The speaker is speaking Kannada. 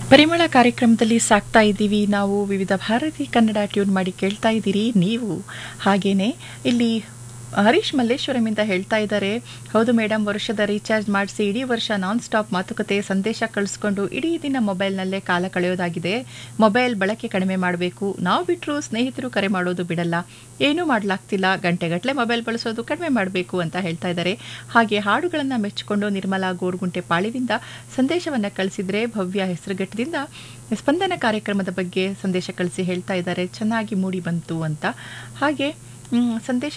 ಪರಿಮಳ ಕಾರ್ಯಕ್ರಮದಲ್ಲಿ ಸಾಕ್ತಾ ಇದ್ದೀವಿ ನಾವು ವಿವಿಧ ಭಾರತಿ ಕನ್ನಡ ಟ್ಯೂನ್ ಮಾಡಿ ಕೇಳ್ತಾ ಇದ್ದೀರಿ ನೀವು ಹಾಗೇನೆ ಇಲ್ಲಿ ಹರೀಶ್ ಮಲ್ಲೇಶ್ವರಮಿಂದ ಹೇಳ್ತಾ ಇದ್ದಾರೆ ಹೌದು ಮೇಡಮ್ ವರ್ಷದ ರೀಚಾರ್ಜ್ ಮಾಡಿಸಿ ಇಡೀ ವರ್ಷ ನಾನ್ ಸ್ಟಾಪ್ ಮಾತುಕತೆ ಸಂದೇಶ ಕಳಿಸ್ಕೊಂಡು ಇಡೀ ದಿನ ಮೊಬೈಲ್ನಲ್ಲೇ ಕಾಲ ಕಳೆಯೋದಾಗಿದೆ ಮೊಬೈಲ್ ಬಳಕೆ ಕಡಿಮೆ ಮಾಡಬೇಕು ನಾವು ಬಿಟ್ಟರು ಸ್ನೇಹಿತರು ಕರೆ ಮಾಡೋದು ಬಿಡಲ್ಲ ಏನೂ ಮಾಡಲಾಗ್ತಿಲ್ಲ ಗಂಟೆಗಟ್ಟಲೆ ಮೊಬೈಲ್ ಬಳಸೋದು ಕಡಿಮೆ ಮಾಡಬೇಕು ಅಂತ ಹೇಳ್ತಾ ಇದ್ದಾರೆ ಹಾಗೆ ಹಾಡುಗಳನ್ನು ಮೆಚ್ಚಿಕೊಂಡು ನಿರ್ಮಲಾ ಗೋರ್ಗುಂಟೆ ಪಾಳಿದಿಂದ ಸಂದೇಶವನ್ನು ಕಳಿಸಿದ್ರೆ ಭವ್ಯ ಹೆಸರುಘಟ್ಟದಿಂದ ಸ್ಪಂದನ ಕಾರ್ಯಕ್ರಮದ ಬಗ್ಗೆ ಸಂದೇಶ ಕಳಿಸಿ ಹೇಳ್ತಾ ಇದ್ದಾರೆ ಚೆನ್ನಾಗಿ ಮೂಡಿ ಬಂತು ಅಂತ ಹಾಗೆ ಮ್, ಸಂದೇಶ